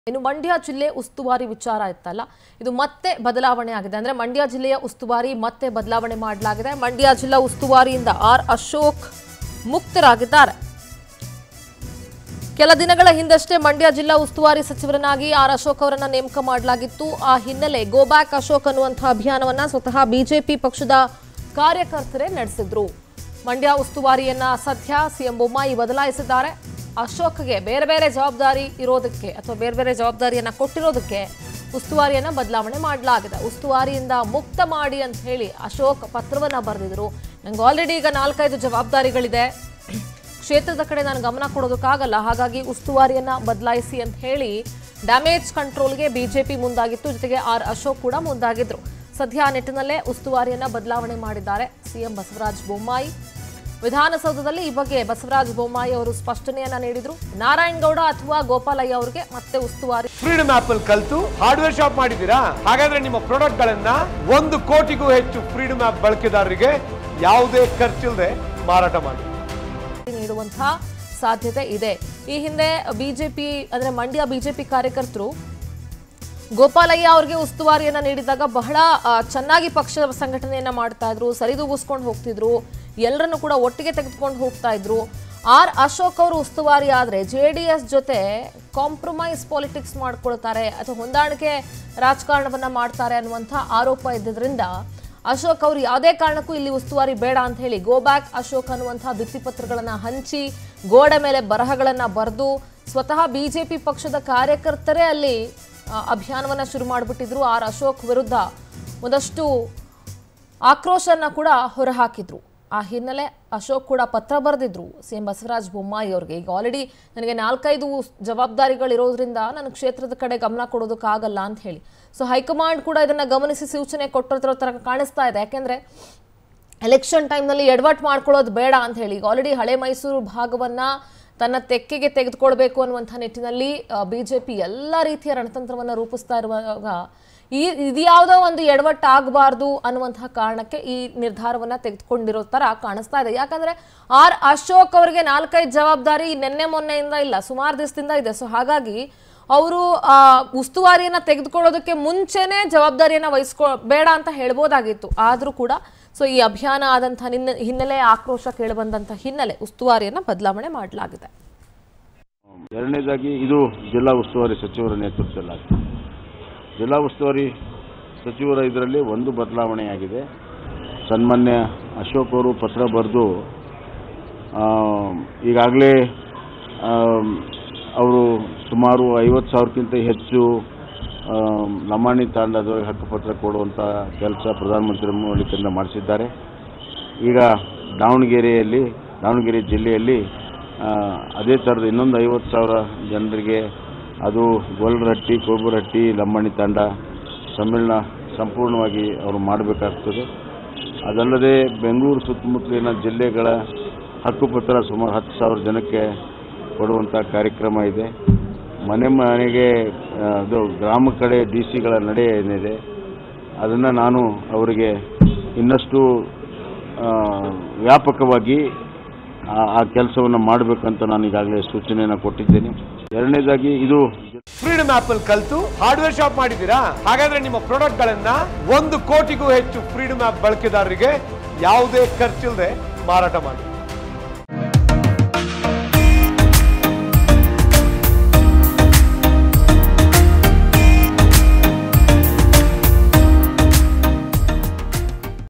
ಇನ್ನು ಮಂಡ್ಯ ಜಿಲ್ಲೆ ಉಸ್ತುವಾರಿ ವಿಚಾರ ಇತ್ತಲ್ಲ ಇದು ಮತ್ತೆ ಬದಲಾವಣೆ ಆಗಿದೆ ಅಂದ್ರೆ ಮಂಡ್ಯ ಜಿಲ್ಲೆಯ ಉಸ್ತುವಾರಿ ಮತ್ತೆ ಬದಲಾವಣೆ ಮಾಡಲಾಗಿದೆ ಮಂಡ್ಯ ಜಿಲ್ಲಾ ಉಸ್ತುವಾರಿಯಿಂದ ಆರ್ ಅಶೋಕ್ ಮುಕ್ತರಾಗಿದ್ದಾರೆ ಕೆಲ ದಿನಗಳ ಹಿಂದಷ್ಟೇ ಮಂಡ್ಯ ಜಿಲ್ಲಾ ಉಸ್ತುವಾರಿ ಸಚಿವರನ್ನಾಗಿ ಆರ್ ಅಶೋಕ್ ಅವರನ್ನ ನೇಮಕ ಮಾಡಲಾಗಿತ್ತು ಆ ಹಿನ್ನೆಲೆ ಗೋ ಬ್ಯಾಕ್ ಅಶೋಕ್ ಅನ್ನುವಂತಹ ಅಭಿಯಾನವನ್ನ ಸ್ವತಃ ಬಿಜೆಪಿ ಪಕ್ಷದ ಕಾರ್ಯಕರ್ತರೇ ನಡೆಸಿದ್ರು ಮಂಡ್ಯ ಉಸ್ತುವಾರಿಯನ್ನ ಸದ್ಯ ಸಿಎಂ ಬೊಮ್ಮಾಯಿ ಬದಲಾಯಿಸಿದ್ದಾರೆ ಅಶೋಕ್ಗೆ ಬೇರೆ ಬೇರೆ ಜವಾಬ್ದಾರಿ ಇರೋದಕ್ಕೆ ಅಥವಾ ಬೇರೆ ಬೇರೆ ಜವಾಬ್ದಾರಿಯನ್ನ ಕೊಟ್ಟಿರೋದಕ್ಕೆ ಉಸ್ತುವಾರಿಯನ್ನ ಬದಲಾವಣೆ ಮಾಡಲಾಗಿದೆ ಉಸ್ತುವಾರಿಯಿಂದ ಮುಕ್ತ ಮಾಡಿ ಅಂತ ಹೇಳಿ ಅಶೋಕ್ ಪತ್ರವನ್ನ ಬರೆದಿದ್ರು ನಂಗೆ ಆಲ್ರೆಡಿ ಈಗ ನಾಲ್ಕೈದು ಜವಾಬ್ದಾರಿಗಳಿದೆ ಕ್ಷೇತ್ರದ ಕಡೆ ನಾನು ಗಮನ ಕೊಡೋದಕ್ಕಾಗಲ್ಲ ಹಾಗಾಗಿ ಉಸ್ತುವಾರಿಯನ್ನ ಬದಲಾಯಿಸಿ ಅಂತ ಹೇಳಿ ಡ್ಯಾಮೇಜ್ ಕಂಟ್ರೋಲ್ಗೆ ಬಿಜೆಪಿ ಮುಂದಾಗಿತ್ತು ಜೊತೆಗೆ ಆರ್ ಅಶೋಕ್ ಕೂಡ ಮುಂದಾಗಿದ್ರು ಸದ್ಯ ಆ ನಿಟ್ಟಿನಲ್ಲೇ ಉಸ್ತುವಾರಿಯನ್ನ ಬದಲಾವಣೆ ಮಾಡಿದ್ದಾರೆ ಸಿಎಂ ಬಸವರಾಜ ಬೊಮ್ಮಾಯಿ ವಿಧಾನಸೌಧದಲ್ಲಿ ಈ ಬಗ್ಗೆ ಬಸವರಾಜ ಬೊಮ್ಮಾಯಿ ಅವರು ಸ್ಪಷ್ಟನೆಯನ್ನ ನೀಡಿದ್ರು ನಾರಾಯಣಗೌಡ ಅಥವಾ ಗೋಪಾಲಯ್ಯ ಅವರಿಗೆ ಮತ್ತೆ ಉಸ್ತುವಾರಿ ಫ್ರೀಡಮ್ ಆಪ್ ಅಲ್ಲಿ ಕಲ್ತು ಹಾರ್ಡ್ವೇರ್ ಶಾಪ್ ಮಾಡಿದ್ದೀರಾ ಹಾಗಾದ್ರೆ ನಿಮ್ಮ ಪ್ರಾಡಕ್ಟ್ ಗಳನ್ನ ಒಂದು ಕೋಟಿಗೂ ಹೆಚ್ಚು ಫ್ರೀಡಮ್ ಆಪ್ ಬಳಕೆದಾರರಿಗೆ ಯಾವುದೇ ಖರ್ಚಿಲ್ಲದೆ ಮಾರಾಟ ಮಾಡಿ ನೀಡುವಂತಹ ಸಾಧ್ಯತೆ ಇದೆ ಈ ಹಿಂದೆ ಬಿಜೆಪಿ ಅಂದ್ರೆ ಮಂಡ್ಯ ಬಿಜೆಪಿ ಕಾರ್ಯಕರ್ತರು ಗೋಪಾಲಯ್ಯ ಅವರಿಗೆ ಉಸ್ತುವಾರಿಯನ್ನ ನೀಡಿದಾಗ ಬಹಳ ಆ, ಚೆನ್ನಾಗಿ ಪಕ್ಷ ಸಂಘಟನೆಯನ್ನ ಮಾಡ್ತಾ ಇದ್ರು ಸರಿದೂಗಿಸ್ಕೊಂಡು ಹೋಗ್ತಿದ್ರು ಎಲ್ಲರನ್ನು ಕೂಡ ಒಟ್ಟಿಗೆ ತೆಗೆದುಕೊಂಡು ಹೋಗ್ತಾ ಇದ್ರು ಆರ್ ಅಶೋಕ್ ಅವರು ಉಸ್ತುವಾರಿ ಆದ್ರೆ ಜೆ ಡಿ ಎಸ್ ಜೊತೆ ಕಾಂಪ್ರಮೈಸ್ ಪಾಲಿಟಿಕ್ಸ್ ಮಾಡ್ಕೊಳ್ತಾರೆ ಅಥವಾ ಹೊಂದಾಣಿಕೆ ರಾಜಕಾರಣವನ್ನ ಮಾಡ್ತಾರೆ ಅನ್ನುವಂಥ ಆರೋಪ ಇದ್ದಿದ್ರಿಂದ ಅಶೋಕ್ ಅವರು ಯಾವುದೇ ಕಾರಣಕ್ಕೂ ಇಲ್ಲಿ ಉಸ್ತುವಾರಿ ಬೇಡ ಅಂತ ಹೇಳಿ ಗೋ ಬ್ಯಾಕ್ ಅಶೋಕ್ ಅನ್ನುವಂತಹ ಭಿತ್ತಿಪತ್ರಗಳನ್ನ ಹಂಚಿ ಗೋಡೆ ಮೇಲೆ ಬರಹಗಳನ್ನ ಬರೆದು ಸ್ವತಃ ಬಿಜೆಪಿ ಪಕ್ಷದ ಕಾರ್ಯಕರ್ತರೇ ಅಲ್ಲಿ ಆ, ಅಭಿಯಾನವನ್ನ ಶುರು ಮಾಡಿಬಿಟ್ಟಿದ್ರು ಆರ್ ಅಶೋಕ್ ವಿರುದ್ಧ ಒಂದಷ್ಟು ಆಕ್ರೋಶನ್ನ ಕೂಡ ಹೊರಹಾಕಿದ್ರು ಆ ಹಿನ್ನೆಲೆ ಅಶೋಕ್ ಕೂಡ ಪತ್ರ ಬರೆದಿದ್ರು ಸಿಎಂ ಬಸವರಾಜ ಬೊಮ್ಮಾಯಿ ಅವರಿಗೆ ಈಗ ಆಲ್ರೆಡಿ ನನಗೆ ನಾಲ್ಕೈದು ಜವಾಬ್ದಾರಿಗಳಿರೋದ್ರಿಂದ ನನ್ನ ಕ್ಷೇತ್ರದ ಕಡೆ ಗಮನ ಕೊಡೋದಕ್ಕಾಗಲ್ಲ ಅಂತ ಹೇಳಿ ಸೊ ಹೈಕಮಾಂಡ್ ಕೂಡ ಇದನ್ನ ಗಮನಿಸಿ ಸೂಚನೆ ಕೊಟ್ಟಿರೋ ತರ ಕಾಣಿಸ್ತಾ ಇದೆ ಯಾಕೆಂದ್ರೆ ಎಲೆಕ್ಷನ್ ಟೈಮ್ನಲ್ಲಿ ಎಡವಟ್ ಮಾಡ್ಕೊಳ್ಳೋದು ಬೇಡ ಅಂತ ಹೇಳಿ ಈಗ ಆಲ್ರೆಡಿ ಹಳೆ ಮೈಸೂರು ಭಾಗವನ್ನ ತನ್ನ ತೆಕ್ಕೆಗೆ ತೆಗೆದುಕೊಳ್ಬೇಕು ಅನ್ನುವಂಥ ನಿಟ್ಟಿನಲ್ಲಿ ಬಿಜೆಪಿ ಎಲ್ಲ ರೀತಿಯ ರಣತಂತ್ರವನ್ನು ರೂಪಿಸ್ತಾ ಇರುವಾಗ ಈ ಇದ್ಯಾವುದೋ ಒಂದು ಎಡವಟ್ಟು ಆಗಬಾರ್ದು ಅನ್ನುವಂತಹ ಕಾರಣಕ್ಕೆ ಈ ನಿರ್ಧಾರವನ್ನ ತೆಗೆದುಕೊಂಡಿರೋ ತರ ಕಾಣಿಸ್ತಾ ಇದೆ ಯಾಕಂದ್ರೆ ಆರ್ ಅಶೋಕ್ ಅವರಿಗೆ ನಾಲ್ಕೈದು ಜವಾಬ್ದಾರಿ ನಿನ್ನೆ ಮೊನ್ನೆಯಿಂದ ಇಲ್ಲ ಸುಮಾರು ದಿವಸದಿಂದ ಇದೆ ಸೊ ಹಾಗಾಗಿ ಅವರು ಆ ಉಸ್ತುವಾರಿಯನ್ನ ತೆಗೆದುಕೊಳ್ಳೋದಕ್ಕೆ ಮುಂಚೆನೆ ಜವಾಬ್ದಾರಿಯನ್ನ ವಹಿಸ್ಕೊ ಬೇಡ ಅಂತ ಹೇಳ್ಬೋದಾಗಿತ್ತು ಆದ್ರೂ ಕೂಡ ಸೊ ಈ ಅಭಿಯಾನ ಆದಂತಹ ನಿನ್ನೆ ಹಿನ್ನೆಲೆ ಆಕ್ರೋಶ ಕೇಳಿಬಂದಂತಹ ಹಿನ್ನೆಲೆ ಉಸ್ತುವಾರಿಯನ್ನ ಬದಲಾವಣೆ ಮಾಡಲಾಗಿದೆ ಎರಡನೇದಾಗಿ ಇದು ಜಿಲ್ಲಾ ಉಸ್ತುವಾರಿ ಸಚಿವರ ನೇತೃತ್ವದಲ್ಲಾಗಿದೆ ಜಿಲ್ಲಾ ಉಸ್ತುವಾರಿ ಸಚಿವರ ಇದರಲ್ಲಿ ಒಂದು ಬದಲಾವಣೆಯಾಗಿದೆ ಸನ್ಮಾನ್ಯ ಅಶೋಕ್ ಅವರು ಪತ್ರ ಬರೆದು ಈಗಾಗಲೇ ಅವರು ಸುಮಾರು ಐವತ್ತು ಸಾವಿರಕ್ಕಿಂತ ಹೆಚ್ಚು ಆ, ಲಂಬಾಣಿ ತಾಂಡದವರಿಗೆ ಹಕ್ಕುಪತ್ರ ಕೊಡುವಂಥ ಕೆಲಸ ಪ್ರಧಾನಮಂತ್ರಿ ಮೂಲಕದಿಂದ ಮಾಡಿಸಿದ್ದಾರೆ ಈಗ ದಾವಣಗೆರೆಯಲ್ಲಿ ದಾವಣಗೆರೆ ಜಿಲ್ಲೆಯಲ್ಲಿ ಆ, ಅದೇ ಥರದ ಇನ್ನೊಂದು ಐವತ್ತು ಸಾವಿರ ಜನರಿಗೆ ಅದು ಗೊಲ್ರಟ್ಟಿ ಕೋಬುರಟ್ಟಿ ಲಂಬಾಣಿ ತಾಂಡ ಸಮ್ಮೇಳನ ಸಂಪೂರ್ಣವಾಗಿ ಅವರು ಮಾಡಬೇಕಾಗ್ತದೆ ಅದಲ್ಲದೆ ಬೆಂಗಳೂರು ಸುತ್ತಮುತ್ತಲಿನ ಜಿಲ್ಲೆಗಳ ಹಕ್ಕುಪತ್ರ ಸುಮಾರು ಹತ್ತು ಸಾವಿರ ಜನಕ್ಕೆ ಕೊಡುವಂಥ ಕಾರ್ಯಕ್ರಮ ಇದೆ ಮನೆ ಮನೆಗೆ ಆ, ಅದು ಗ್ರಾಮ ಕಡೆ ಡಿ ಸಿಗಳ ನಡೆ ಏನಿದೆ ಅದನ್ನು ನಾನು ಅವರಿಗೆ ಇನ್ನಷ್ಟು ಆ, ವ್ಯಾಪಕವಾಗಿ ಆ- ಆ ಕೆಲಸವನ್ನು ಮಾಡಬೇಕಂತ ನಾನು ಈಗಾಗಲೇ ಸೂಚನೆಯನ್ನು ಕೊಟ್ಟಿದ್ದೇನೆ ಎರಡನೇದಾಗಿ ಇದು ಫ್ರೀಡಮ್ ಆಪ್ ಅಲ್ಲಿ ಕಲ್ತು ಹಾರ್ಡ್ವೇರ್ ಶಾಪ್ ಮಾಡಿದ್ದೀರಾ ಹಾಗಾದ್ರೆ ನಿಮ್ಮ ಪ್ರಾಡಕ್ಟ್ ಗಳನ್ನ ಒಂದು ಕೋಟಿಗೂ ಹೆಚ್ಚು ಫ್ರೀಡಮ್ ಆಪ್ ಬಳಕೆದಾರರಿಗೆ ಯಾವುದೇ ಖರ್ಚಿಲ್ಲದೆ ಮಾರಾಟ ಮಾಡಿ